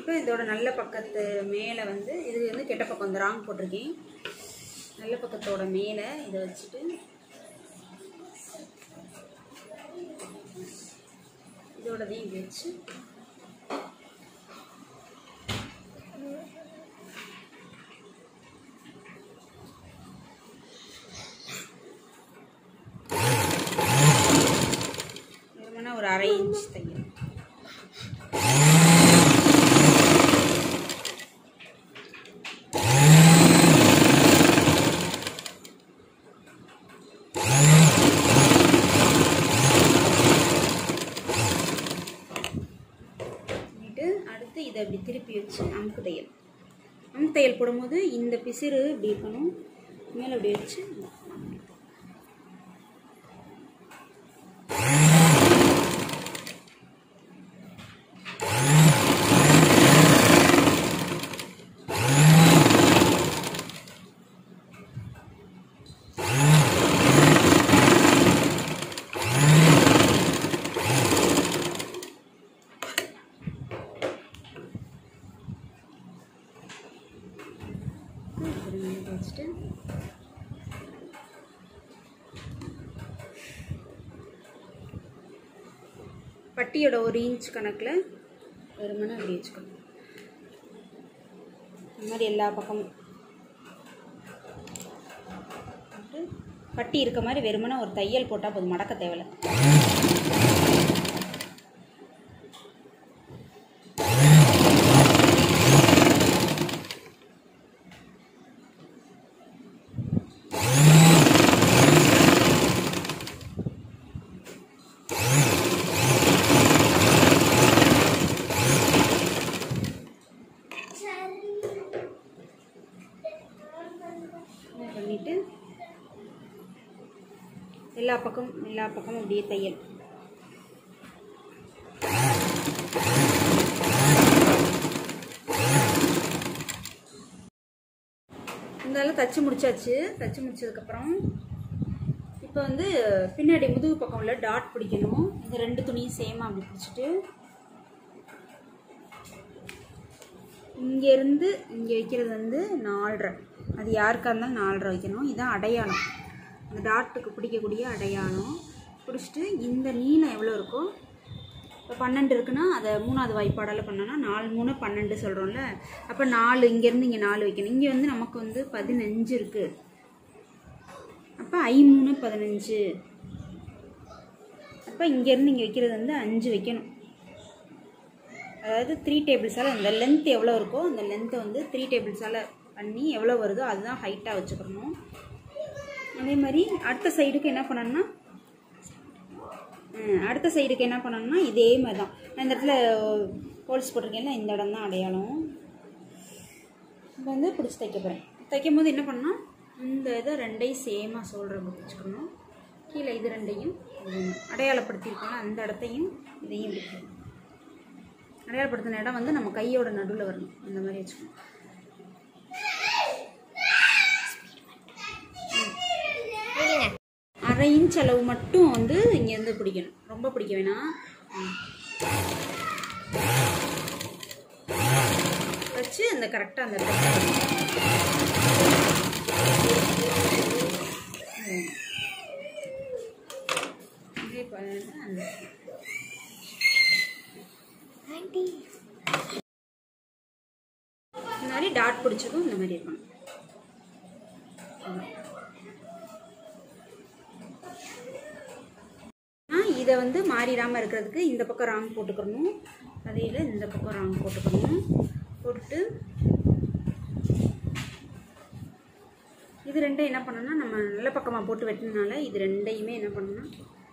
இப்போ இதோட நல்ல பக்கத்து மேலே வந்து இது வந்து கெட்ட பக்கம் இந்த ராங் போட்டிருக்கேன் நல்ல பக்கத்தோட மேலே இதை வச்சுட்டு இதோடதையும் இப்படி வச்சு வெறுமனே ஒரு அரை இன்ச் தையல் பண்ணிட்டு அடுத்து இதை இப்படி திருப்பி வச்சு அமுக்கு தையல் அமுக்கு தையல் போடும்போது இந்த பிசிறு இப்படி இருக்கணும் மேலே இப்படி வச்சு ஒரு மினிட் வச்சுட்டு பட்டியோட ஒரு இன்ச் கணக்கில் வெறுமனே அப்படி வச்சுக்கணும் இந்த மாதிரி எல்லா பக்கமும் போட்டு பட்டி இருக்க மாதிரி வெறுமனே ஒரு தையல் போட்டால் போதும் மடக்க தேவையில்ல இதை பண்ணிட்டு எல்லா பக்கம் எல்லா பக்கமும் அப்படியே தையல் இருந்தாலும் தச்சு முடிச்சாச்சு தச்சு முடிச்சதுக்கப்புறம் இப்போ வந்து பின்னாடி முதுகு பக்கம் உள்ள டாட் பிடிக்கணும் இந்த ரெண்டு துணியும் சேமாக அப்படி பிடிச்சிட்டு இங்கேருந்து இங்கே வைக்கிறது வந்து நாலரை அது யாருக்காக இருந்தாலும் நாலரை வைக்கணும் இதுதான் அடையாளம் இந்த டாட்டுக்கு பிடிக்கக்கூடிய அடையாளம் பிடிச்சிட்டு இந்த நீளம் எவ்வளோ இருக்கோ இப்போ பன்னெண்டு இருக்குன்னா அதை மூணாவது வாய்ப்பாடால் பண்ணோன்னா நாலு மூணு பன்னெண்டு சொல்கிறோம்ல அப்போ நாலு இங்கேருந்து இங்கே நாலு வைக்கணும் இங்கே வந்து நமக்கு வந்து பதினஞ்சு இருக்குது அப்போ ஐ மூணு பதினஞ்சு அப்போ இங்கேருந்து இங்கே வைக்கிறது வந்து அஞ்சு வைக்கணும் அதாவது த்ரீ டேபிள்ஸால் இந்த லென்த் எவ்வளோ இருக்கோ அந்த லென்த்தை வந்து த்ரீ டேபிள்ஸால் பண்ணி எவ்வளோ வருதோ அதுதான் ஹைட்டாக வச்சுக்கணும் அதே மாதிரி அடுத்த சைடுக்கு என்ன பண்ணணும்னா ம், அடுத்த சைடுக்கு என்ன பண்ணணும்னா இதே மாதிரி தான் நான் இந்த இடத்துல ஹோல்ஸ் போட்டிருக்கேன்ல இந்த இடம் தான் அடையாளம் இப்போ வந்து பிடிச்சி தைக்க போகிறேன் தைக்கும் போது என்ன பண்ணால் இந்த இதை ரெண்டையும் சேமாக சோல்டர் வச்சுக்கணும் கீழே இது ரெண்டையும் இது அடையாளப்படுத்தியிருக்கோம்ல அந்த இடத்தையும் இதையும் விட்டுக்கணும் அடையாளப்படுத்தின இடம் வந்து நம்ம கையோட நடுவில் வரணும் அந்த மாதிரி வச்சுக்கணும் அரை இன்ச் அளவு மட்டும் வந்து இங்கேருந்து பிடிக்கணும் ரொம்ப பிடிக்க வேணாம் ம். வச்சு அந்த கரெக்டாக அந்த இடத்துல ம். இதே பாருங்க, அந்த இந்த மாதிரி டாட் பிடிச்சதும் இந்த மாதிரி இருக்கணும் ஆ இதை வந்து மாறிடாமல் இருக்கிறதுக்கு இந்த பக்கம் ராங் போட்டுக்கணும் அதையில் இந்த பக்கம் ராங் போட்டுக்கணும் போட்டுட்டு இது ரெண்டையும் என்ன பண்ணணும்னா நம்ம நல்ல பக்கமாக போட்டு வெட்டினால இது ரெண்டையுமே என்ன பண்ணணும்னா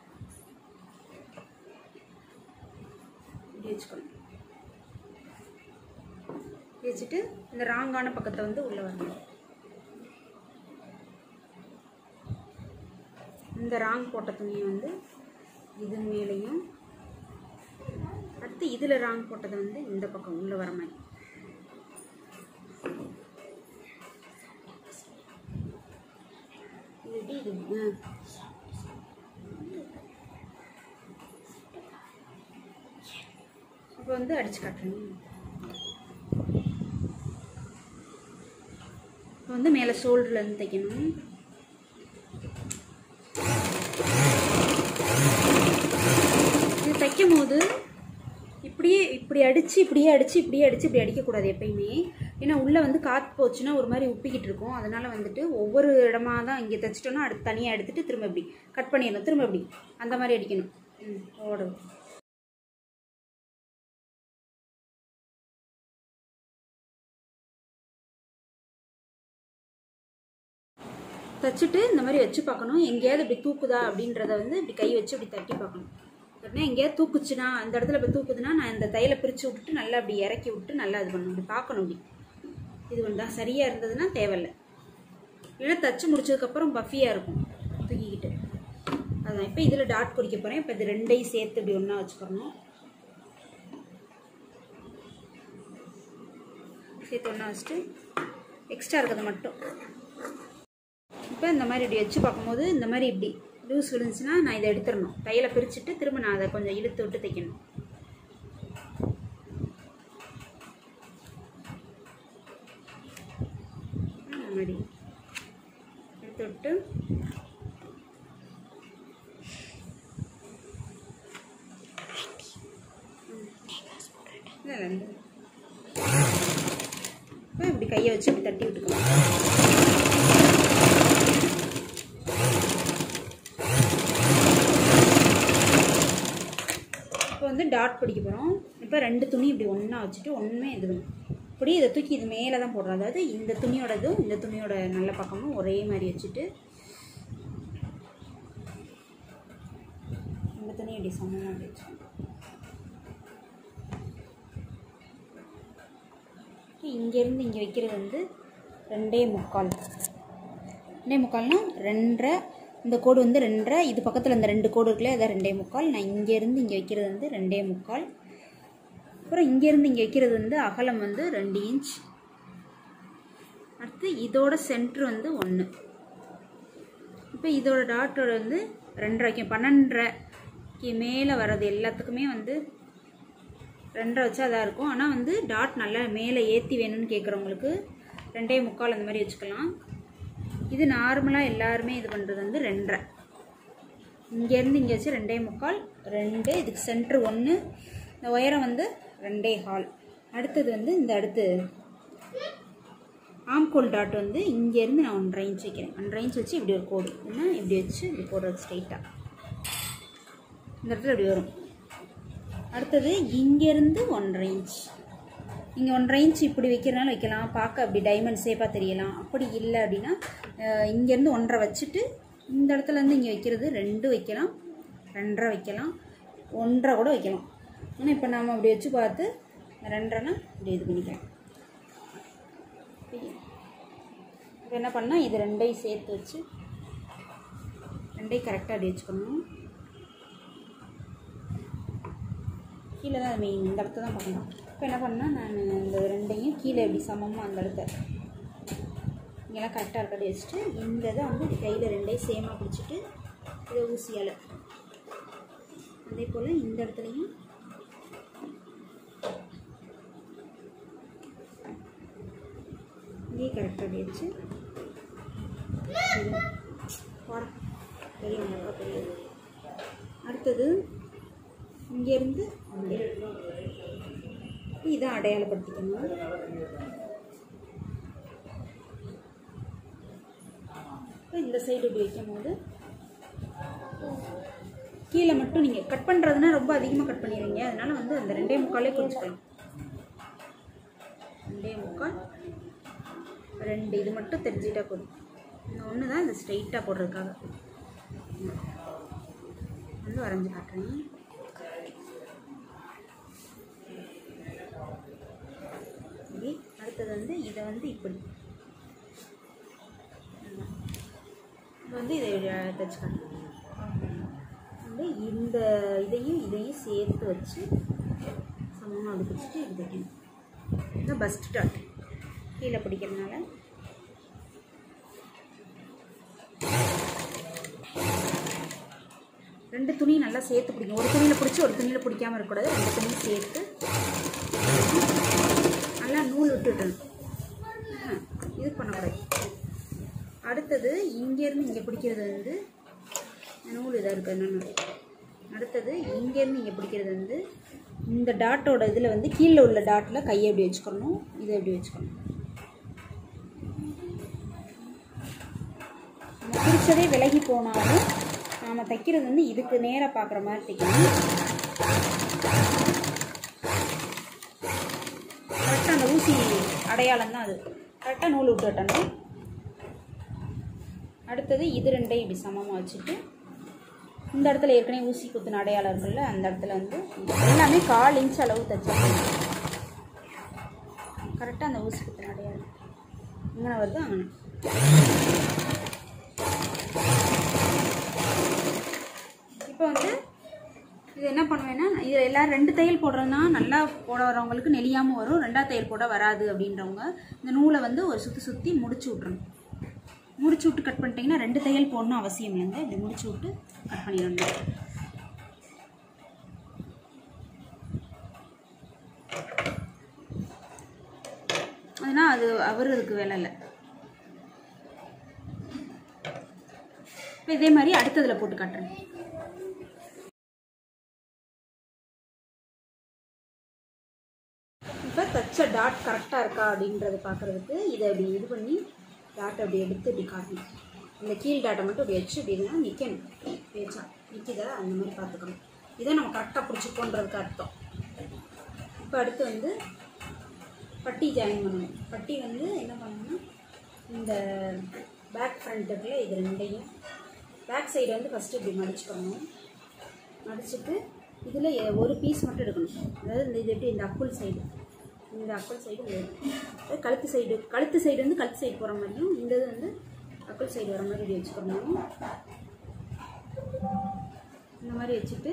இப்படி வச்சுக்கணும் இப்படி வச்சுட்டு இந்த ராங்கான பக்கத்தை வந்து உள்ளே வரணும் இந்த ராங் போட்ட துணியை வந்து இது மேலேயும் அடுத்து இதில் ராங் போட்டதை வந்து இந்த பக்கம் உள்ளே வர மாதிரி இது எப்படி இது ஆ. இப்போ வந்து அடிச்சு காட்டுறேன் இப்போ வந்து மேலே ஷோல்டர்லேருந்து தைக்கணும் இது தைக்கும் போது இப்படியே இப்படி அடித்து இப்படியே அடித்து இப்படியே அடித்து இப்படி அடிக்கக்கூடாது எப்பயுமே ஏன்னா உள்ளே வந்து காற்று போச்சுன்னா ஒரு மாதிரி உப்பிக்கிட்டு இருக்கும் அதனால் வந்துட்டு ஒவ்வொரு இடமா தான் இங்கே தைச்சிட்டோன்னா அடுத்து தனியாக எடுத்துகிட்டு திரும்ப இப்படி கட் பண்ணிடணும் திரும்ப இப்படி அந்த மாதிரி அடிக்கணும் ம் ஓடும் தைச்சிட்டு இந்த மாதிரி வச்சு பார்க்கணும் எங்கேயாவது இப்படி தூக்குதா அப்படின்றத வந்து இப்படி கை வச்சு இப்படி தட்டி பார்க்கணும் உடனே எங்கேயாவது தூக்குச்சுன்னா அந்த இடத்துல இப்போ தூக்குதுன்னா நான் இந்த தையலை பிரித்து விட்டுட்டு நல்லா அப்படி இறக்கி விட்டு நல்லா இது பண்ணணும் இப்படி பார்க்கணும் இப்படி இது பண்ணா சரியாக இருந்ததுன்னா தேவையில்லை இல்லைன்னா தச்சு முடிச்சதுக்கப்புறம் பஃபியாக இருக்கும் தூக்கிக்கிட்டு அதான் இப்போ இதில் டாட் குறிக்க போகிறேன் இப்போ இது ரெண்டையும் சேர்த்து இப்படி ஒன்றா வச்சுக்கிறணும் சேர்த்து ஒன்றா வச்சுட்டு எக்ஸ்ட்ரா இருக்கிறது மட்டும் இப்போ இந்த மாதிரி இப்படி வச்சு பார்க்கும்போது இந்த மாதிரி இப்படி லூஸ் விழுந்துச்சுன்னா நான் இதை எடுத்துடணும் தையலை பிரிச்சுட்டு திரும்ப நான் அதை கொஞ்சம் இழுத்து விட்டு தைக்கணும் இந்த மாதிரி எடுத்து விட்டு இல்லை இல்லை இந்த- இப்போ இப்படி கையை வச்சு இப்படி தட்டி விட்டுக்கலாம் இப்போ வந்து டாட் பிடிக்க போகிறோம் இப்போ ரெண்டு துணி இப்படி ஒன்றா வச்சுட்டு ஒன்றுமே இது பண்ணணும். இப்படி இதை தூக்கி இது மேலே தான் போடுறோம் அதாவது இந்த துணியோடதும் இந்த துணியோட நல்ல பக்கமும் ஒரே மாதிரி வச்சுட்டு இந்த துணி இப்படி சமமாக அப்படி வச்சுக்கணும் இங்கேருந்து இங்கே வைக்கிறது வந்து ரெண்டே முக்கால் ரெண்டே முக்கால்னா ரெண்டரை இந்த கோடு வந்து ரெண்டரை இது பக்கத்தில் இந்த ரெண்டு கோடு இருக்குல்ல அதான் ரெண்டே முக்கால் நான் இங்கேருந்து இங்கே வைக்கிறது வந்து ரெண்டே முக்கால் அப்புறம் இங்கேருந்து இங்கே வைக்கிறது வந்து அகலம் வந்து ரெண்டு இன்ச் அடுத்து இதோட சென்ட்ரு வந்து ஒன்று இப்போ இதோட டாட்டோட வந்து ரெண்டரை வைக்கும் பன்னெண்டரைக்கு மேலே வர்றது எல்லாத்துக்குமே வந்து ரெண்டரை வச்சா அதாக இருக்கும் ஆனால் வந்து டாட் நல்லா மேலே ஏற்றி வேணும்னு கேட்குறவங்களுக்கு ரெண்டே முக்கால் அந்த மாதிரி வச்சுக்கலாம் இது நார்மலாக எல்லாருமே இது பண்ணுறது வந்து ரெண்டரை இங்கேருந்து இங்கே வச்சு ரெண்டே முக்கால் ரெண்டு இதுக்கு சென்ட்ரு ஒன்று இந்த உயரம் வந்து ரெண்டே ஹால் அடுத்தது வந்து இந்த அடுத்து ஆம்கோல் டாட் வந்து இங்கேருந்து நான் ஒன்றரை இன்ச் வைக்கிறேன் ஒன்றரை இன்ச் வச்சு இப்படி ஒரு கோடு இல்லைன்னா இப்படி வச்சு இப்படி போடுறது ஸ்ட்ரைட்டாக இந்த இடத்துல இப்படி வரும் அடுத்தது இங்கேருந்து ஒன்றரை இன்ச் இங்கே ஒன்றரை இன்ச் இப்படி வைக்கிறனால வைக்கலாம் பார்க்க அப்படி டைமண்ட் ஷேப்பாக தெரியலாம் அப்படி இல்லை அப்படின்னா அஹ், இங்கேருந்து ஒன்றரை வச்சுட்டு இந்த இடத்துல இருந்து இங்கே வைக்கிறது ரெண்டு வைக்கலாம் ரெண்டரை வைக்கலாம் ஒன்றரை கூட வைக்கலாம் ஆனால் இப்போ நாம் அப்படி வச்சு பார்த்து ரெண்டரைனா இப்படி இது பண்ணிக்கலாம் இப்போ என்ன பண்ணால் இது ரெண்டையும் சேர்த்து வச்சு ரெண்டையும் கரெக்டாக அப்படி வச்சுக்கணும் கீழே தான் மெயின் இந்த இடத்த தான் பார்க்கணும் இப்போ என்ன பண்ணால் நான் இந்த ரெண்டையும் கீழே எப்படி சமமாக அந்த இடத்த இங்கெல்லாம் கரெக்டாக இருக்கடி வச்சுட்டு இந்த இதை வந்து இப்படி கையில் ரெண்டையும் சேமாக பிடிச்சிட்டு இதை ஊசியால் அதே போல் இந்த இடத்துலையும் இங்கேயும் கரெக்டாக வச்சு இது போட பெரியவங்க பெரியது அடுத்தது இங்கேருந்து அங்கே இதை அடையாளப்படுத்திக்கணும் இப்போ இந்த சைடு இப்படி வைக்கும் போது கீழே மட்டும் நீங்கள் கட் பண்ணுறதுனா ரொம்ப அதிகமாக கட் பண்ணிடுவீங்க அதனால வந்து அந்த ரெண்டே முக்காலே குறிச்சிக்கலாம் ரெண்டே முக்கால் ரெண்டு இது மட்டும் தெரிஞ்சுட்டா போதும் இந்த ஒன்று தான் இந்த ஸ்ட்ரைட்டாக போடுறதுக்காக வந்து வரைஞ்சி காட்டுறேன் இப்படி அடுத்தது வந்து இதை வந்து இப்படி இது வந்து இதை தச்சு காட்டுறேன் வந்து இந்த இதையும் இதையும் சேர்த்து வச்சு சமமாக அப்படி பிடிச்சிட்டு இது தைக்கணும் இந்த பஸ்ட் டாட் கீழே பிடிக்கிறதுனால ரெண்டு துணி நல்லா சேர்த்து பிடிக்கும் ஒரு துணியில் பிடிச்சி ஒரு துணியில் பிடிக்காம இருக்கக்கூடாது ரெண்டு துணியும் சேர்த்து நல்லா நூல் விட்டுட்டணும் இது பண்ணக்கூடாது அடுத்தது இங்கேருந்து இங்கே பிடிக்கிறது வந்து நூல் இதாக இருக்குது என்னென்னு அடுத்தது இங்கேருந்து இங்கே பிடிக்கிறது வந்து இந்த டாட்டோட இதில் வந்து கீழே உள்ள டாட்டில் கையை எப்படி வச்சுக்கணும் இதை எப்படி வச்சுக்கணும் நம்ம பிடிச்சதே விலகி போனாலும் நாம் தைக்கிறது வந்து இதுக்கு நேராக பார்க்குற மாதிரி தைக்கணும் கரெக்டாக அந்த ஊசி அடையாளம் தான் அது கரெக்டாக நூல் விட்டு வெட்டணும் அடுத்தது இது ரெண்டையும் இப்படி சமமாக வச்சுட்டு இந்த இடத்துல ஏற்கனவே ஊசி குத்துன அடையாளம் இருக்குல்ல அந்த இடத்துல வந்து எல்லாமே கால் இன்ச் அளவு தைச்சா கரெக்டாக அந்த ஊசி குத்துன அடையாளம் இங்கே வருது அங்கே இப்போ வந்து இது என்ன பண்ணுவேன்னா இது எல்லாரும் ரெண்டு தையல் போடுறதுனா நல்லா போட வரவங்களுக்கு நெளியாமல் வரும் ரெண்டாவது தையல் போட வராது அப்படின்றவங்க இந்த நூலை வந்து ஒரு சுற்றி சுற்றி முடிச்சு விட்றணும் முடிச்சு விட்டு கட் பண்ணிட்டீங்கன்னா ரெண்டு தையல் போடணும் அவசியம் இல்லைங்க இப்படி முடிச்சு விட்டு கட் பண்ணிடணும் அதனால் அது அவருக்கு வேலை இல்லை இப்போ இதே மாதிரி அடுத்ததில் போட்டு காட்டுறேன் இப்போ தச்ச டாட் கரெக்டாக இருக்கா அப்படின்றத பார்க்குறதுக்கு இதை அப்படி இது பண்ணி டாட் அப்படி எடுத்து இப்படி காட்டணும் இந்த கீழ் டாட்டை மட்டும் இப்படி வச்சு இப்படி இருந்தால் நிற்கணும் பேச்சா நிற்கிதா அந்த மாதிரி பார்த்துக்கணும் இதை நம்ம கரெக்டாக பிடிச்சிக்கோன்றதுக்கு அர்த்தம் இப்போ அடுத்து வந்து பட்டி ஜாயின் பண்ணணும் பட்டி வந்து என்ன பண்ணணும்னா இந்த பேக் ஃப்ரண்ட் இருக்குல்ல இது ரெண்டையும் பேக் சைடு வந்து ஃபஸ்ட்டு இப்படி மடிச்சுக்கணும் மடிச்சுட்டு இதில் ஒரு பீஸ் மட்டும் எடுக்கணும் அதாவது இந்த இது எப்படி இந்த அப்புள் சைடு இந்த அப்புள் சைடு வேணும் கழுத்து சைடு கழுத்து சைடு வந்து கழுத்து சைடு போகிற மாதிரியும் இந்த இது வந்து அப்புள் சைடு வர மாதிரி இப்படி வச்சுக்கணும் இந்த மாதிரி வச்சுட்டு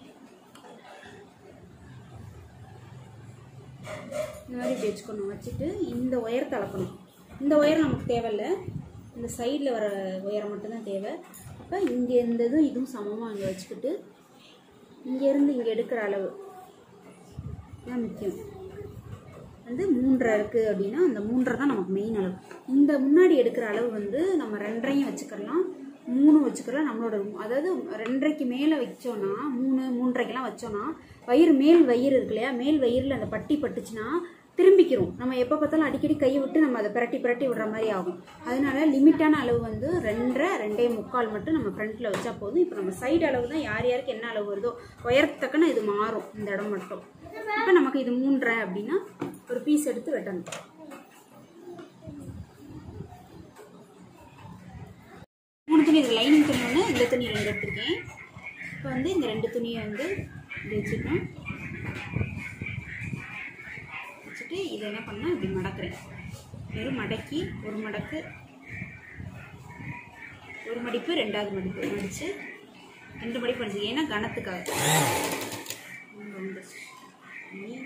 இந்த மாதிரி இப்படி வச்சுக்கணும் வச்சுட்டு இந்த உயரத்தை அளக்கணும் இந்த உயரம் நமக்கு தேவையில்லை இந்த சைடில் வர உயரம் மட்டும்தான் தேவை அப்போ இங்கே இந்த இதுவும் இதுவும் சமமாக இங்கே வச்சுக்கிட்டு இங்கேருந்து இங்கே எடுக்கிற அளவு தான் முக்கியம் வந்து மூன்றரை இருக்குது அப்படின்னா அந்த மூன்றரை தான் நமக்கு மெயின் அளவு இந்த முன்னாடி எடுக்கிற அளவு வந்து நம்ம ரெண்டரையும் வச்சுக்கலாம் மூணு வச்சுக்கலாம் நம்மளோட அதாவது ரெண்டரைக்கு மேலே வச்சோன்னா மூணு மூன்றரைக்கெல்லாம் வச்சோன்னா வயிறு மேல் வயிறு இருக்கு இல்லையா மேல் வயிறில் அந்த பட்டி பட்டுச்சுன்னா திரும்பிக்கிறோம் நம்ம எப்போ பார்த்தாலும் அடிக்கடி கையை விட்டு நம்ம அதை பிரட்டி பிரட்டி விடுற மாதிரி ஆகும் அதனால லிமிட்டான அளவு வந்து ரெண்டரை ரெண்டே முக்கால் மட்டும் நம்ம ஃப்ரண்ட்டில் வச்சா போதும் இப்போ நம்ம சைடு அளவு தான் யார் யாருக்கு என்ன அளவு வருதோ உயரத்தக்கன இது மாறும் இந்த இடம் மட்டும் இப்போ நமக்கு இது மூன்றரை அப்படின்னா ஒரு பீஸ் எடுத்து வெட்டணும் மூணு துணி இது லைனிங் துணி ஒன்று இந்த துணி ரெண்டு எடுத்திருக்கேன் இப்போ வந்து இந்த ரெண்டு துணியை வந்து இப்படி வச்சுக்கணும் வச்சுட்டு இதை என்ன பண்ணால் இப்படி மடக்கிறேன் வெறும் மடக்கி ஒரு மடக்கு ஒரு மடிப்பு ரெண்டாவது மடிப்பு மடித்து ரெண்டு மடிப்பு அடிச்சு ஏன்னா கணத்துக்காக ரெண்டு மூணு.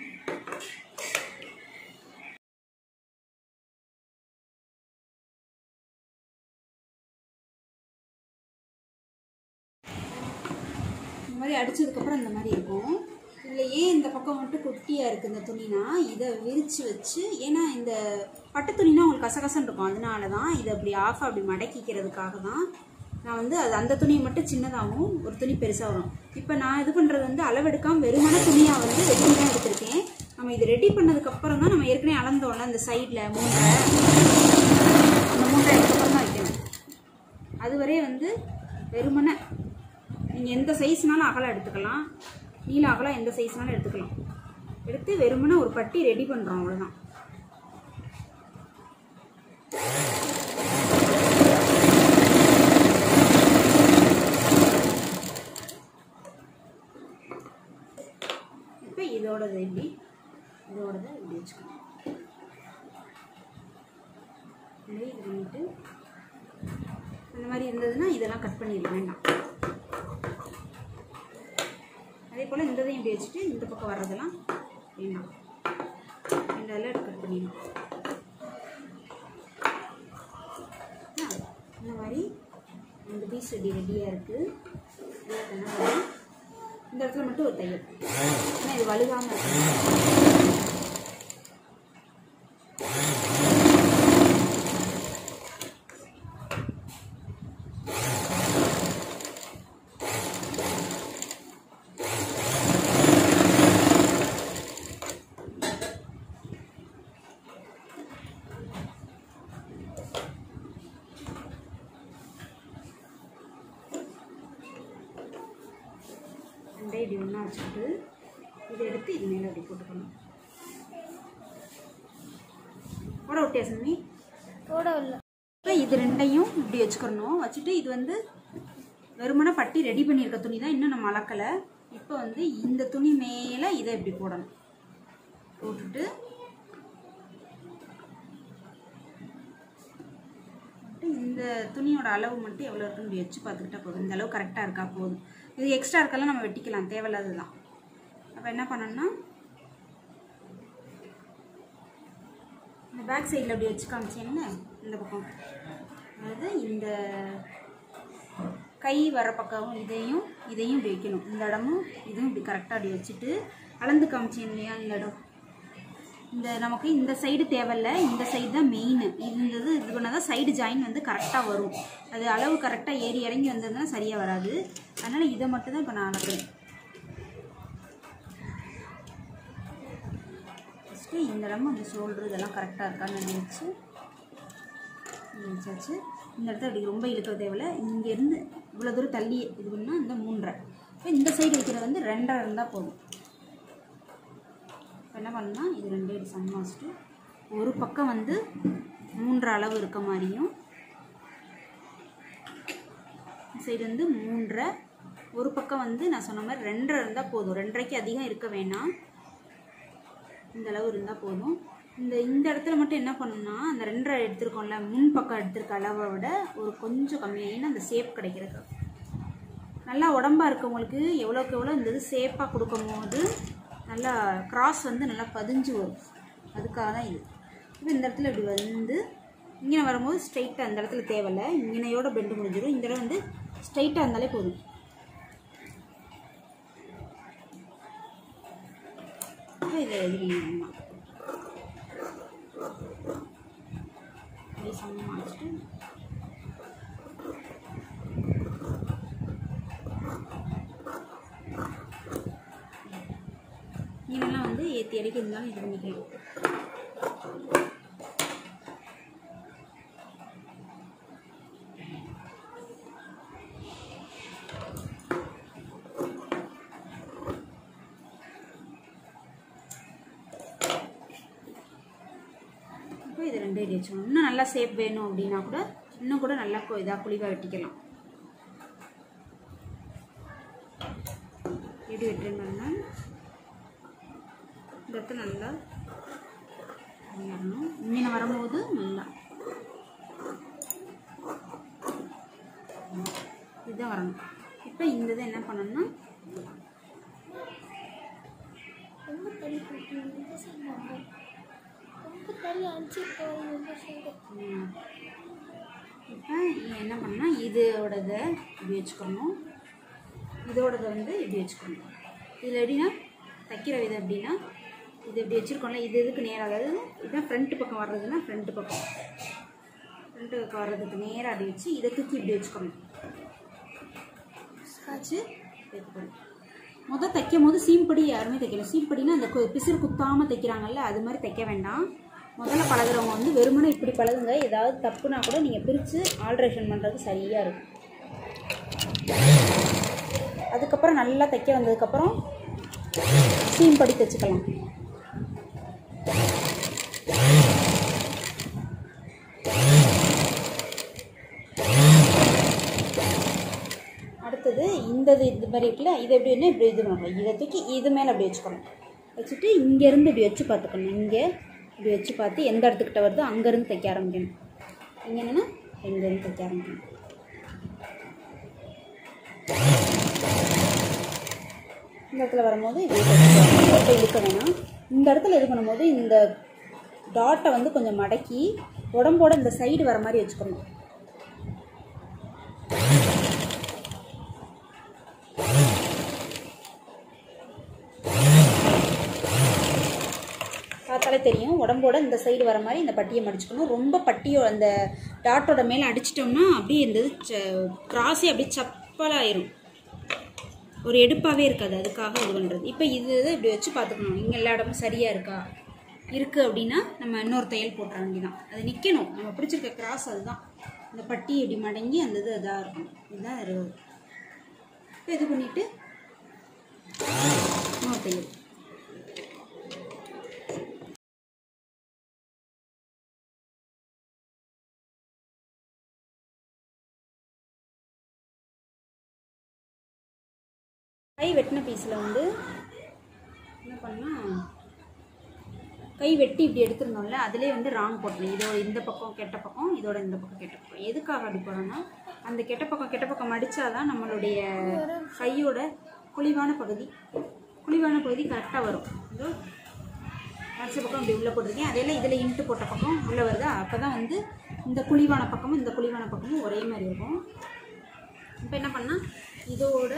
இந்த மாதிரி அடித்ததுக்கப்புறம் இந்த மாதிரி இருக்கும் இதில் ஏன் இந்த பக்கம் மட்டும் குட்டியாக இருக்குது இந்த துணினா இதை விரித்து வச்சு ஏன்னா இந்த பட்டு துணினா உங்களுக்கு கசகசன்னு இருக்கும் அதனால தான் இதை அப்படி ஆஃப் அப்படி மடக்கிக்கிறதுக்காக தான் நான் வந்து அது அந்த துணியை மட்டும் சின்னதாகவும் ஒரு துணி பெருசாக வரும் இப்போ நான் இது பண்ணுறது வந்து அளவெடுக்காமல் வெறுமன துணியாக வந்து ரெடி தான் எடுத்திருக்கேன் நம்ம இது ரெடி பண்ணதுக்கப்புறம் தான் நம்ம ஏற்கனவே அளந்தோம்ல அந்த சைடில் மூன்றரை அந்த மூன்றரை அதுக்கப்புறம் தான் வைக்கணும் அதுவரை வந்து வெறுமனை நீங்கள் எந்த சைஸ்னாலும் அகலம் எடுத்துக்கலாம் நீள அகலம் எந்த சைஸ்னாலும் எடுத்துக்கலாம் எடுத்து வெறுமனே ஒரு பட்டி ரெடி பண்ணுறோம் அவ்வளோதான் இப்போ இதோடது எப்படி இதோடது இப்படி வச்சுக்கணும் இப்படி இது பண்ணிட்டு அந்த மாதிரி இருந்ததுன்னா இதெல்லாம் கட் பண்ணிட வேண்டாம் அதே போல் இந்த இதையும் இப்படி வச்சுட்டு இந்த பக்கம் வர்றதெல்லாம் வேண்டாம் இந்த இதெல்லாம் கட் பண்ணிடணும் ஆ, இந்த மாதிரி இந்த பீஸ் ரெடி ரெடியாக இருக்குது என்ன பண்ணணும் இந்த இடத்துல மட்டும் ஒரு தையல் ஏன்னா இது வலுவாமல் இருக்கு ரெண்டே இப்படி ஒன்றா வச்சுக்கிட்டு இதை எடுத்து இது மேலே அப்படி போட்டுக்கணும் போட விட்டியா சம்மி போட இல்லை இப்போ இது ரெண்டையும் இப்படி வச்சுக்கணும் வச்சுட்டு இது வந்து வெறுமனே பட்டி ரெடி பண்ணியிருக்க துணி தான் இன்னும் நம்ம அளக்கலை இப்போ வந்து இந்த துணி மேலே இதை இப்படி போடணும் போட்டுட்டு போட்டு இந்த துணியோட அளவு மட்டும் எவ்வளோ இருக்குன்னு இப்படி வச்சு பார்த்துக்கிட்டா போதும் இந்த அளவு கரெக்டாக இருக்கா போதும் இது எக்ஸ்ட்ரா இருக்கெல்லாம் நம்ம வெட்டிக்கலாம் தேவையில்லாதது தான் அப்போ என்ன பண்ணணும்னா இந்த பேக் சைடில் அப்படி வச்சு காமிச்சேன்ல இந்த பக்கம் அதாவது இந்த கை வர பக்கம் இதையும் இதையும் இப்படி வைக்கணும் இந்த இடமும் இதுவும் இப்படி கரெக்டாக அப்படி வச்சுட்டு அளந்து காமிச்சேன் இல்லையா இந்த இடம் இந்த நமக்கு இந்த சைடு தேவையில்ல இந்த சைடு தான் மெயின் இந்த இது இது பண்ணால் தான் சைடு ஜாயின் வந்து கரெக்டாக வரும் அது அளவு கரெக்டாக ஏறி இறங்கி வந்ததுன்னா சரியாக வராது அதனால் இதை மட்டும் தான் இப்போ நான் அளக்குறேன் ஃபஸ்ட்டு இந்த இடமும் அந்த ஷோல்டர் இதெல்லாம் கரெக்டாக இருக்கான்னு நினச்சி வச்சாச்சு இந்த இடத்த அப்படி ரொம்ப இழுக்க தேவையில்ல இங்கேருந்து இவ்வளோ தூரம் தள்ளி இது பண்ணால் இந்த மூன்றரை இப்போ இந்த சைடு வைக்கிறது வந்து ரெண்டரை இருந்தால் போதும் இப்போ என்ன பண்ணால் இது ரெண்டு இது சம் வச்சுட்டு ஒரு பக்கம் வந்து மூன்றரை அளவு இருக்க மாதிரியும் சைடு வந்து மூன்றரை ஒரு பக்கம் வந்து நான் சொன்ன மாதிரி ரெண்டரை இருந்தால் போதும் ரெண்டரைக்கு அதிகம் இருக்க வேணாம் இந்த அளவு இருந்தால் போதும் இந்த இந்த இடத்துல மட்டும் என்ன பண்ணணும்னா அந்த ரெண்டரை எடுத்திருக்கோம்ல முன் பக்கம் எடுத்திருக்க அளவை விட ஒரு கொஞ்சம் கம்மியாக ஏன்னா அந்த ஷேப் கிடைக்கிறது நல்லா உடம்பா இருக்கவங்களுக்கு எவ்வளோக்கு எவ்வளோ இந்த இது ஷேப்பாக கொடுக்கும் போது நல்லா கிராஸ் வந்து நல்லா பதிஞ்சு வரும் அதுக்காக தான் இது இப்போ இந்த இடத்துல இப்படி வந்து இங்கே வரும்போது ஸ்ட்ரைட்டாக அந்த இடத்துல தேவையில்ல இங்கனையோட பெண்டு முடிஞ்சிடும் இந்த இடம் வந்து ஸ்ட்ரைட்டாக இருந்தாலே போதும் இப்போ இதை இது பண்ணிடலாம் அப்படியே சமமாக வச்சுட்டு இதெல்லாம் வந்து ஏற்றி இறக்கி இருந்தாலும் இது பண்ணிக்கலாம் இப்போ இது ரெண்டு இடி வச்சுக்கணும் இன்னும் நல்லா ஷேப் வேணும் அப்படின்னா கூட இன்னும் கூட நல்லா இதாக குழிவாக வெட்டிக்கலாம் எப்படி வெட்டுறேன்னா இந்த இடத்துல நல்லா வரணும் இங்கே வரும்போது நல்லா இதுதான் வரணும் இப்போ இந்த இதை என்ன பண்ணணும்னா ரொம்ப தள்ளி போட்டு இந்த சைடு வாங்க. ரொம்ப தள்ளி அடிச்சு போகும் இந்த சைடு இப்போ என்ன பண்ணால் இதோடத இப்படி வச்சுக்கணும் இதோடத வந்து இப்படி வச்சுக்கணும் இதில் எப்படின்னா தைக்கிற விதம் எப்படின்னா இது இப்படி வச்சுருக்கோம்ல இது இதுக்கு நேராக அதாவது இதுதான் ஃப்ரண்ட் பக்கம் வர்றதுன்னா ஃப்ரண்ட் பக்கம் ஃப்ரண்ட் பக்கம் வர்றதுக்கு நேராக அப்படி வச்சு இதை தூக்கி இப்படி வச்சுக்கணும் வச்சு தைக்கணும் முதல் தைக்கும் போது சீம்படி யாருமே தைக்கணும் சீம்படினா அந்த கு- பிசிறு குத்தாமல் தைக்கிறாங்கல்ல அது மாதிரி தைக்க வேண்டாம் முதல்ல பழகுறவங்க வந்து வெறுமனே இப்படி பழகுங்க ஏதாவது தப்புனா கூட நீங்கள் பிரித்து ஆல்ட்ரேஷன் பண்ணுறது சரியாக இருக்கும் அதுக்கப்புறம் நல்லா தைக்க வந்ததுக்கப்புறம் சீம்படி தைச்சுக்கலாம் அடுத்தது இந்த இது இது மாதிரி இருக்குல்ல இது எப்படின்னா இப்படி இது பண்ணணும் இதை தூக்கி இது மேலே அப்படி வச்சுக்கணும் வச்சுட்டு இங்கேருந்து இப்படி வச்சு பார்த்துக்கணும் இங்கே இப்படி வச்சு பார்த்து எந்த இடத்துக்கிட்ட வருதோ அங்கேருந்து தைக்க ஆரம்பிக்கணும் இங்கே என்னென்னா இங்கேருந்து தைக்க ஆரம்பிக்கணும் இந்த இடத்துல வரும்போது இப்படி தைச்சுக்கணும். ரொம்ப இழுக்க வேணாம் இந்த இடத்துல இது பண்ணும்போது இந்த டாட்டை வந்து கொஞ்சம் மடக்கி உடம்போட இந்த சைடு வர மாதிரி வச்சுக்கணும் பார்த்தாலே தெரியும் உடம்போட இந்த சைடு வர மாதிரி இந்த பட்டியை மடிச்சுக்கணும் ரொம்ப பட்டியோ அந்த டாட்டோட மேலே அடிச்சிட்டோம்னா அப்படியே இந்த கிராஸே அப்படியே சப்பலாயிரும் ஒரு எடுப்பாகவே இருக்காது அதுக்காக இது பண்ணுறது இப்போ இது இதை இப்படி வச்சு பார்த்துக்கணும் இங்கே எல்லா இடமும் சரியாக இருக்கா இருக்குது அப்படின்னா நம்ம இன்னொரு தையல் போட்டுற வேண்டியதான் அது நிற்கணும் நம்ம பிடிச்சிருக்க கிராஸ் அதுதான் இந்த பட்டி இப்படி மடங்கி அந்த இது இதாக இருக்கணும் இதுதான் இது இப்போ இது பண்ணிவிட்டு இன்னொரு தையல் கை வெட்டின பீஸில் வந்து என்ன பண்ணால் கை வெட்டி இப்படி எடுத்துருந்தோம்ல அதிலே வந்து ராங் போட்டணும் இதோட இந்த பக்கம் கெட்ட பக்கம் இதோட இந்த பக்கம் கெட்ட பக்கம் எதுக்காக அப்படி போகிறோன்னா அந்த கெட்ட பக்கம் கெட்ட பக்கம் மடித்தாதான் நம்மளுடைய கையோட குழிவான பகுதி குழிவான பகுதி கரெக்டாக வரும் இதோ மடிச்ச பக்கம் இப்படி உள்ளே போட்டிருக்கேன் அதே இதில் இன்ட்டு போட்ட பக்கம் உள்ளே வருதா அப்போ தான் வந்து இந்த குழிவான பக்கமும் இந்த குழிவான பக்கமும் ஒரே மாதிரி இருக்கும் இப்போ என்ன பண்ணால் இதோட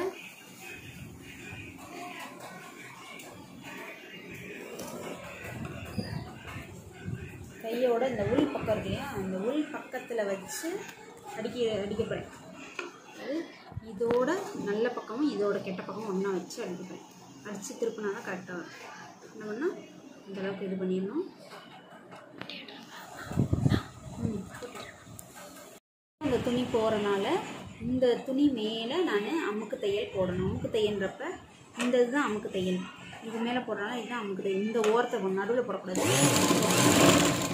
கையோட இந்த உள் பக்கம் இருக்கு இல்லையா அந்த உள் பக்கத்தில் வச்சு அடிக்க அடிக்கப்படுறேன் அது இதோட நல்ல பக்கமும் இதோட கெட்ட பக்கமும் ஒன்றா வச்சு அடிக்கப்படுறேன் அடித்து திருப்பினா தான் கரெக்டாக வரும் என்ன பண்ணால் இந்த அளவுக்கு இது பண்ணிடணும் ம், போட்டு. அந்த துணி போகிறனால இந்த துணி மேலே நான் அமுக்கு தையல் போடணும் அமுக்கு தையன்றப்ப இந்த இதுதான் அமுக்கு தையல் இது மேலே போடுறனால இதுதான் அமுக்கு தையல் இந்த ஓரத்தை நடுவில் போடக்கூடாது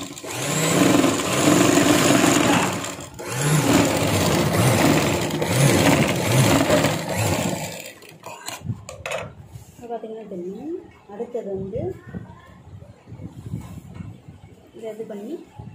இப்போ பார்த்தீங்கன்னா தெரியும் அடுத்தது வந்து இதை இது பண்ணி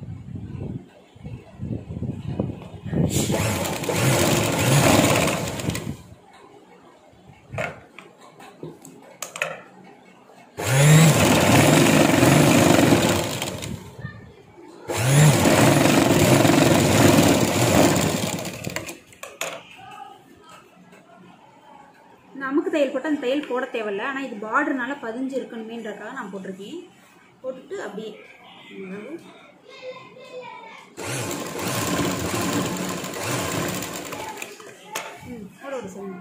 இந்த அமுக்கு தையல் போட்டால் அந்த தையல் போட தேவையில்ல ஆனால் இது பார்டர்னால பதிஞ்சு இருக்கணுமேன்றக்காக நான் போட்டிருக்கேன் போட்டுட்டு அப்படியே அதாவது ம் போட ஒரு சொல்லுங்க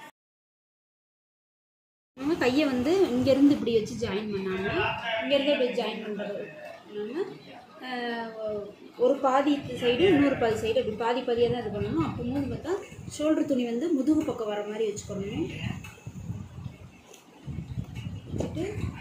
நம்ம கையை வந்து இங்கேருந்து இப்படி வச்சு ஜாயின் பண்ணாமல் இங்கேருந்து இப்படி ஜாயின் பண்ணுறது இல்லாமல் ஒரு பாதி சைடு இன்னொரு பாதி சைடு அப்படி பாதி பாதியாக தான் இது பண்ணணும் அப்போ மூணு பார்த்தா ஷோல்டர் துணி வந்து முதுகு பக்கம் வர மாதிரி வச்சுக்கணும் வச்சுட்டு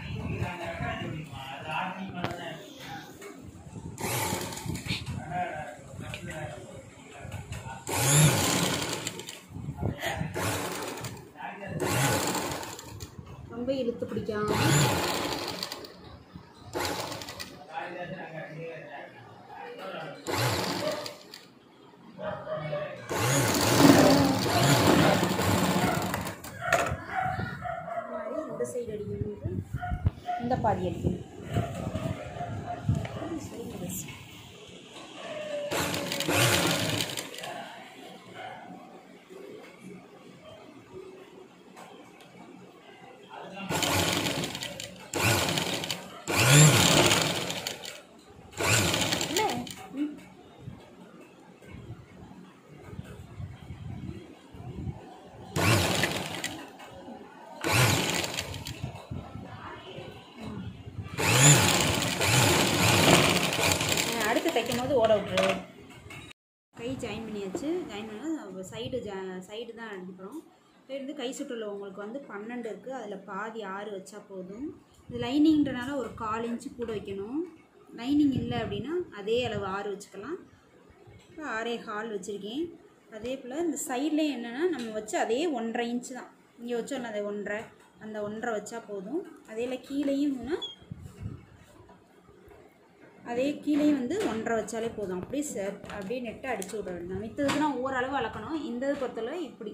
ரொம்ப இழுத்து பிடிக்காம இந்த மாதிரி இந்த சைடு அடிக்கும்போது இந்த பாதி அடிக்கணும் இந்த side அடிச்சு. இல்ல, ம். அஹ் அடுத்து தைக்கும் போது ஓட விட்டுரு கை ஜாயின் பண்ணியாச்சு ஜாயின் பண்ணால் சைடு ஜா சைடு தான் அடிக்கிறோம் இருந்து கை சுற்றுல உங்களுக்கு வந்து பன்னெண்டு இருக்குது அதில் பாதி ஆறு வச்சா போதும் இது லைனிங்ன்றனால ஒரு கால் இன்ச்சு கூட வைக்கணும் லைனிங் இல்லை அப்படின்னா அதே அளவு ஆறு வச்சுக்கலாம் இப்போ ஆறே கால் வச்சுருக்கேன் அதே போல் இந்த சைட்லேயும் என்னென்னா நம்ம வச்சு அதே ஒன்றரை இன்ச்சு தான் இங்கே வச்சோம்ல அதை ஒன்றரை அந்த ஒன்றரை வச்சா போதும் அதே கீழேயும் வேணா அதே கீழேயும் வந்து ஒன்றரை வச்சாலே போதும் அப்படியே செட் அப்படியே நெட்டை அடிச்சு விட வேண்டாம் மித்ததுக்குன்னா ஓரளவு அளக்கணும் இந்த இது பொறுத்தளவு இப்படி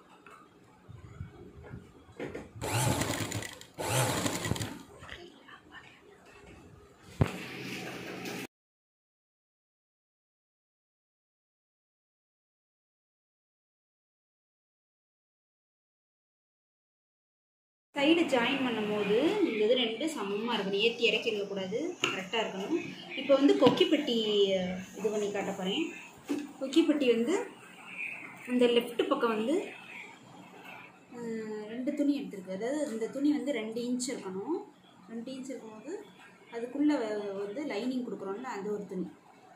சைடு ஜாயின் பண்ணும்போது இந்த இது ரெண்டு சமமாக இருக்கணும் ஏற்றி இறக்கி இருக்கக்கூடாது கரெக்டாக இருக்கணும் இப்போ வந்து கொக்கிப்பட்டி அஹ், இது பண்ணி காட்ட போகிறேன் கொக்கிப்பட்டி வந்து இந்த லெஃப்ட் பக்கம் வந்து அஹ், ரெண்டு துணி எடுத்திருக்கு அதாவது இந்த துணி வந்து ரெண்டு இன்ச் இருக்கணும் ரெண்டு இன்ச் இருக்கும்போது அதுக்குள்ளே வந்து லைனிங் கொடுக்குறோம்ல அது ஒரு துணி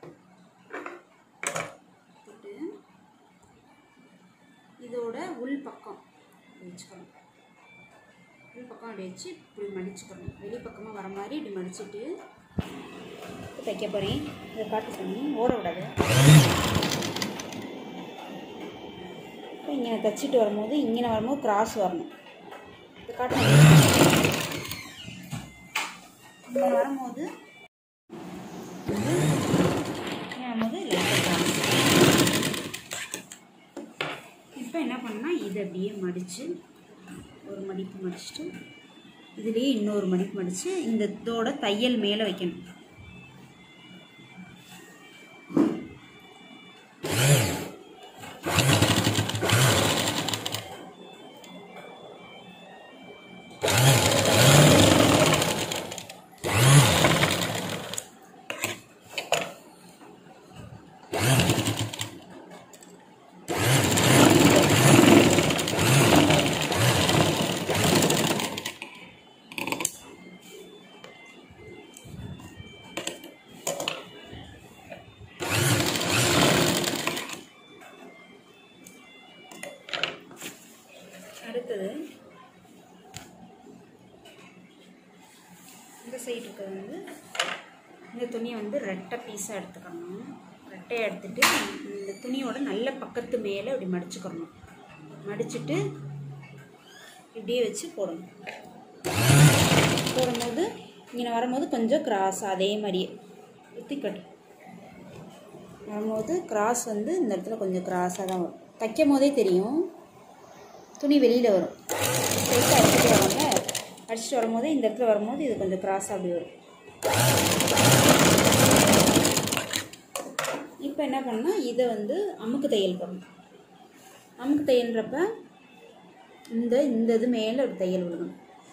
போட்டு இதோட உள் பக்கம் வச்சுக்கணும் உள் பக்கம் அப்படி வச்சு இப்படி மடிச்சுக்கணும் வெளி பக்கமாக வர மாதிரி இப்படி மடிச்சுட்டு தைக்க போகிறேன் இதை காட்டு பண்ணி ஓட விடாது இப்போ இங்கே தைச்சிட்டு வரும்போது இங்கே வரும்போது கிராஸ் வரணும் இது காட்டு இங்கே வரும்போது வந்து இங்கே வரும்போது லைட்டாக கிராஸ் இப்போ என்ன பண்ணால் இதை அப்படியே மடித்து ஒரு மடிப்பு மடிச்சுட்டு இதுலேயே இன்னொரு மடிப்பு மடித்து இந்த இதோட தையல் மேலே வைக்கணும் அடுத்தது இந்த சைடு இருக்கிறது வந்து இந்த துணியை வந்து ரெட்டை பீஸாக எடுத்துக்கணும் ரெட்டையை எடுத்துட்டு இந்த துணியோட நல்ல பக்கத்து மேலே இப்படி மடிச்சுக்கணும் மடிச்சுட்டு இப்படியே வச்சு போடணும் போடும்போது இங்கே வரும்போது கொஞ்சம் கிராஸ் அதே மாதிரியே குத்திக்கட்டு வரும்போது கிராஸ் வந்து இந்த இடத்துல கொஞ்சம் கிராஸாக தான் வரும் தைக்கும் போதே தெரியும் துணி வெளியில் வரும் ஸ்ட்ரைட்டாக அடிச்சுட்டு வரோம்ல அடிச்சுட்டு வரும்போது இந்த இடத்துல வரும்போது இது கொஞ்சம் கிராஸாக அப்படி வரும் இப்போ என்ன பண்ணால் இதை வந்து அமுக்கு தையல் பண்ணணும் அமுக்கு தையல்ன்றப்ப இந்த இந்த இது மேலே ஒரு தையல் விடணும்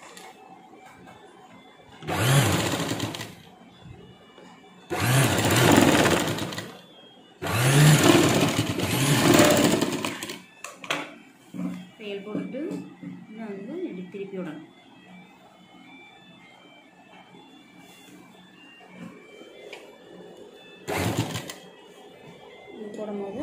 தையல் போட்டுட்டு இதை வந்து இப்படி திருப்பி விடணும் இது போடும்போது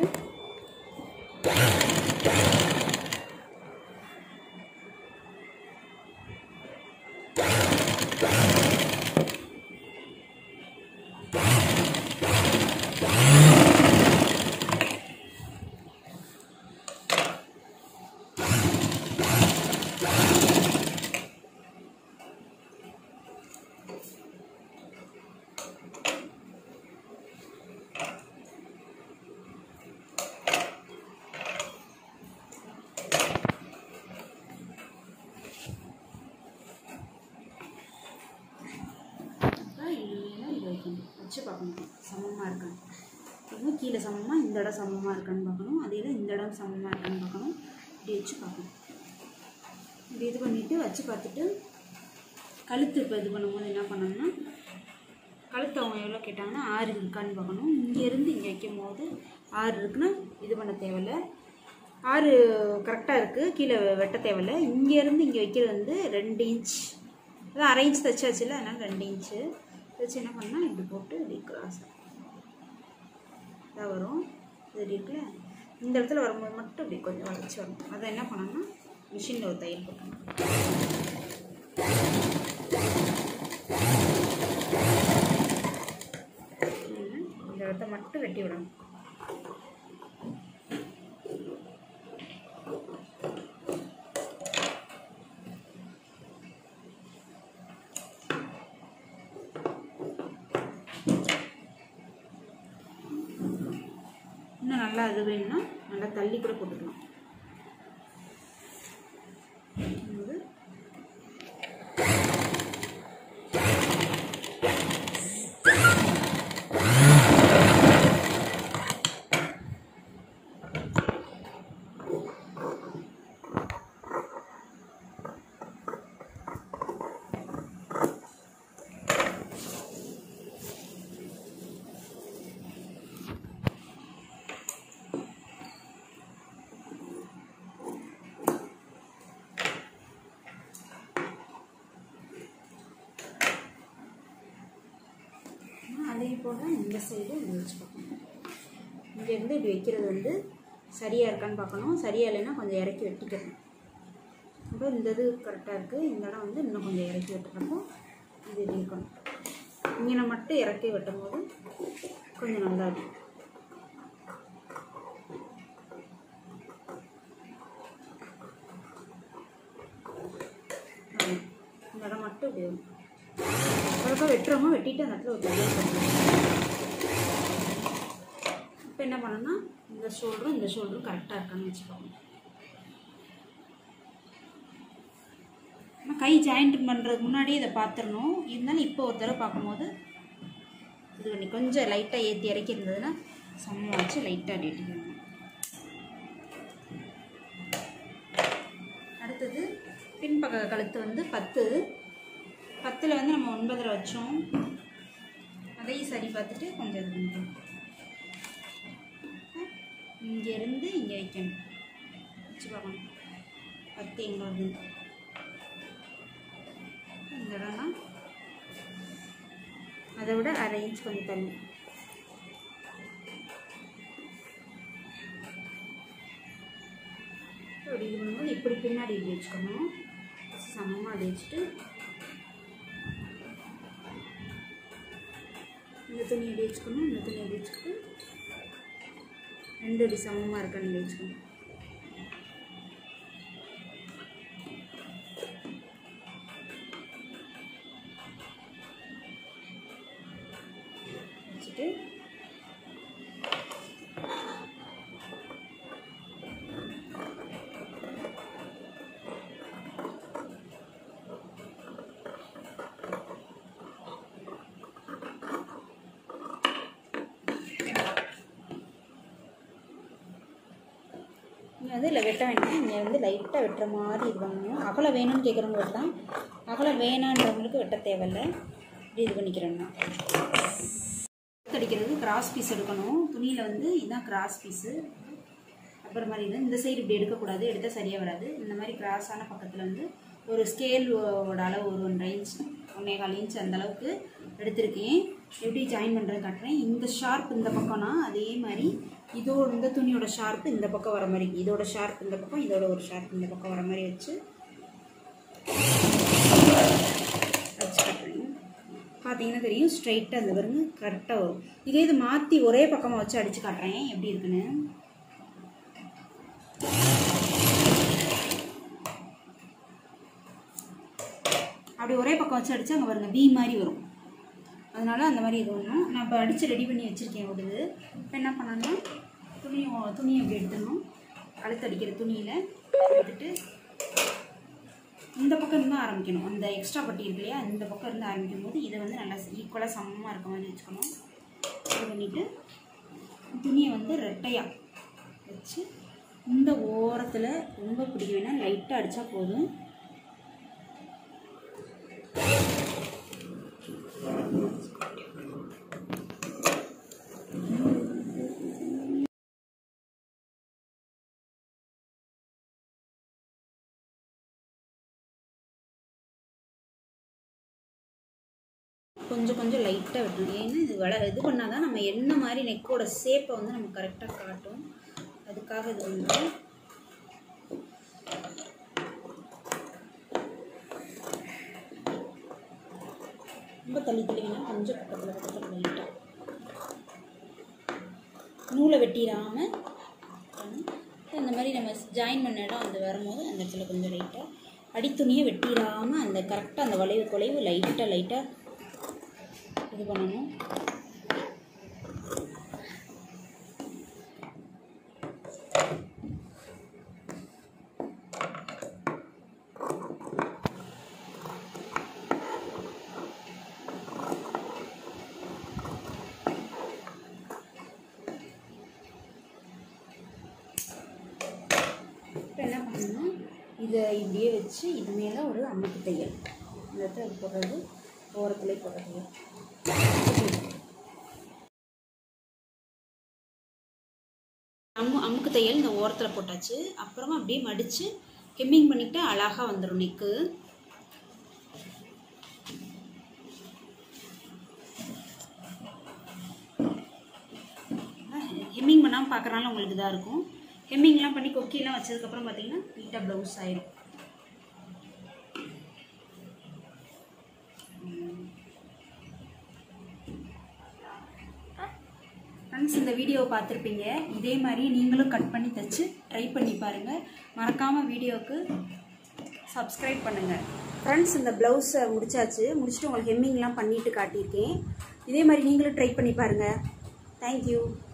அப்புறம் இல்லைன்னா இது வைக்கணும் வச்சு பார்க்கணும் சமமாக இருக்கான்னு இன்னும் கீழே சமமாக இந்த இடம் சமமாக இருக்கான்னு பார்க்கணும் அதே தான் இந்த இடம் சமமாக இருக்கான்னு பார்க்கணும் இப்படி வச்சு பார்க்கணும் இப்படி இது பண்ணிவிட்டு வச்சு பார்த்துட்டு கழுத்து இப்போ இது பண்ணும்போது என்ன பண்ணணும்னா கழுத்து அவங்க எவ்வளோ கேட்டாங்கன்னா ஆறு இருக்கான்னு பார்க்கணும் இங்கேருந்து இங்கே வைக்கும் போது ஆறு இருக்குன்னா இது பண்ண தேவையில்ல ஆறு கரெக்டாக இருக்குது கீழே வெட்ட தேவையில்ல இங்கேருந்து இங்கே வைக்கிறது வந்து ரெண்டு இன்ச் அதான் அரை இன்ச் தைச்சாச்சுல அதனால் ரெண்டு இன்ச்சு வச்சு என்ன பண்ணால் இப்படி போட்டு இப்படி கிராஸ் இதாக வரும் இது இப்படி இருக்குல்ல இந்த இடத்துல வரும்போது மட்டும் இப்படி கொஞ்சம் வளைச்சி வரும் அதை என்ன பண்ணணும்னா மிஷினில் ஒரு தையல் போட்டணும் இந்த இடத்த மட்டும் வெட்டி விடணும் இன்னும் நல்லா இது வேணும்னா நல்லா தள்ளி கூட போட்டுக்கலாம் இது அதே போல் இந்த சைடு இப்படி வச்சு பார்க்கணும் இங்கேருந்து இப்படி வைக்கிறது வந்து சரியாக இருக்கான்னு பார்க்கணும் சரியா இல்லைன்னா கொஞ்சம் இறக்கி வெட்டிக்கணும் இப்போ இந்த இது கரெக்டாக இருக்குது இந்த இடம் வந்து இன்னும் கொஞ்சம் இறக்கி வெட்டுறப்போ இது இப்படி இருக்கணும் இங்கே மட்டும் இறக்கி வெட்டும் போது கொஞ்சம் நல்லா இருக்கும் ஆமா. இந்த இடம் மட்டும் இப்படி வரும் அப்புறம் வெட்டுறோமோ வெட்டிட்டு அந்த இடத்துல ஒரு தையல் போட்டுருவோம் இப்போ என்ன பண்ணணும்னா இந்த ஷோல்டரும் இந்த ஷோல்டரும் கரெக்டாக இருக்கான்னு வச்சுக்கோங்க நம்ம கை ஜாயிண்ட் பண்ணுறதுக்கு முன்னாடியே இதை பார்த்துடணும் இருந்தாலும் இப்போ ஒரு தடவை பார்க்கும்போது இது பண்ணி கொஞ்சம் லைட்டாக ஏற்றி இறக்கி இருந்ததுன்னா சமமாக வச்சு லைட்டாக டேட்டிக்கணும் அடுத்தது பின்பக்க கழுத்து வந்து பத்து பத்தில் வந்து நம்ம ஒன்பதரை வச்சோம் அதையும் சரி பார்த்துட்டு கொஞ்சம் இது பண்ணுறோம் இங்கேருந்து இங்கே வைக்கணும் வச்சு பார்க்கணும் பத்து எங்கே வருது இந்த இடம்னா அதை விட அரை இன்ச் கொஞ்சம் தள்ளி அப்படி இது பண்ணும்போது இப்படி பின்னாடி இப்படி வச்சுக்கணும் சமமாக அப்படி வச்சுட்டு இந்த துணி எப்படி வச்சுக்கணும் இந்த துணி எப்படி வச்சுக்கிட்டு ரெண்டு அடி சமமாக இருக்கான்னு வச்சுக்கணும் வச்சுட்டு இங்கே வந்து இல்லை வெட்ட வேண்டாம் இங்கே வந்து லைட்டாக வெட்டுற மாதிரி இது பண்ணணும் அகலம் வேணும்னு கேட்குறவங்க வெட்டலாம் அகலம் வேணான்றவங்களுக்கு வெட்ட தேவையில்ல இப்படி இது பண்ணிக்கிறேன்னா அடிக்கிறது கிராஸ் பீஸ் எடுக்கணும் துணியில் வந்து இதுதான் கிராஸ் பீஸு அப்புறம் மாதிரி இது இந்த சைடு இப்படி எடுக்கக்கூடாது எடுத்தால் சரியாக வராது இந்த மாதிரி கிராஸான பக்கத்தில் வந்து ஒரு ஸ்கேலோட அளவு ஒரு ஒன்றரை இன்ச் ஒன்றே கால் இன்ச் அந்த அளவுக்கு எடுத்திருக்கேன் எப்படி ஜாயின் பண்ணுறது காட்டுறேன் இந்த ஷார்ப் இந்த பக்கம்னா அதே மாதிரி இதோட இந்த துணியோட ஷார்ப் இந்த பக்கம் வர மாதிரி இதோட ஷார்ப் இந்த பக்கம் இதோட ஒரு ஷார்ப் இந்த பக்கம் வர மாதிரி வச்சு வச்சு காட்டுறேன் பார்த்தீங்கன்னா தெரியும் ஸ்ட்ரைட்டாக அந்த பாருங்க கரெக்டாக வரும் இதே இது மாற்றி ஒரே பக்கமாக வச்சு அடித்து காட்டுறேன் எப்படி இருக்குன்னு அப்படி ஒரே பக்கம் வச்சு அடித்தா அங்கே பாருங்க வி மாதிரி வரும் அதனால அந்த மாதிரி இது ஒன்றும் நான் இப்போ அடித்து ரெடி பண்ணி வச்சுருக்கேன் ஒரு இது இப்போ என்ன பண்ணணும்னா துணி துணியை அப்படி எடுத்துடணும் கழுத்து அடிக்கிற துணியில் எடுத்துட்டு இந்த பக்கம் இருந்து ஆரம்பிக்கணும் அந்த எக்ஸ்ட்ரா பட்டி இருக்கு இல்லையா இந்த பக்கம் இருந்து ஆரம்பிக்கும் போது இதை வந்து நல்லா ஈக்குவலாக சமமாக இருக்க மாதிரி வச்சுக்கணும் இது பண்ணிவிட்டு துணியை வந்து ரெட்டையாக வச்சு இந்த ஓரத்தில் ரொம்ப பிடிக்க வேணால் லைட்டாக அடித்தா போதும் கொஞ்சம் கொஞ்சம் லைட்டாக விடணும் ஏன்னா இது வள இது பண்ணால் தான் நம்ம என்ன மாதிரி நெக்கோட ஷேப்பை வந்து நம்ம கரெக்டாக காட்டும் அதுக்காக இது பண்ணுறோம் ரொம்ப தள்ளி தள்ளி வேணால் கொஞ்சம் பக்கத்தில் பக்கத்தில் லைட்டாக நூலை வெட்டிடாமல் இந்த மாதிரி நம்ம ஜாயின் பண்ண இடம் அந்த வரும்போது அந்த இடத்துல கொஞ்சம் லைட்டாக அடித்துணியை வெட்டிடாமல் அந்த கரெக்டாக அந்த வளைவு குலைவு லைட்டாக லைட்டாக இது பண்ணணும் இப்போ என்ன பண்ணணும்னா இதை இப்படியே வச்சு இது மேலே ஒரு அமுக்கு தையல் இந்த இடத்துல இது போடுறது ஓரத்துலேயே போடுறது அம்மு அமுக்கு தையல் இந்த ஓரத்தில் போட்டாச்சு அப்புறமா அப்படியே மடித்து ஹெம்மிங் பண்ணிக்கிட்டு அழகாக வந்துடும் நெக்கு ஹெம்மிங் பண்ணாமல் பார்க்குறனால உங்களுக்கு இதாக இருக்கும் ஹெம்மிங்லாம் பண்ணி கொக்கியெல்லாம் வச்சதுக்கப்புறம் பார்த்தீங்கன்னா நீட்டாக ப்ளவுஸ் ஆயிடும் ஃப்ரெண்ட்ஸ் இந்த வீடியோவை பார்த்துருப்பீங்க இதே மாதிரி நீங்களும் கட் பண்ணி தைச்சு ட்ரை பண்ணி பாருங்கள் மறக்காமல் வீடியோவுக்கு சப்ஸ்கிரைப் பண்ணுங்கள் ஃப்ரெண்ட்ஸ் இந்த ப்ளவுஸை முடிச்சாச்சு முடிச்சுட்டு உங்களுக்கு ஹெம்மிங்லாம் பண்ணிட்டு காட்டியிருக்கேன் இதே மாதிரி நீங்களும் ட்ரை பண்ணி பாருங்கள் தேங்க்யூ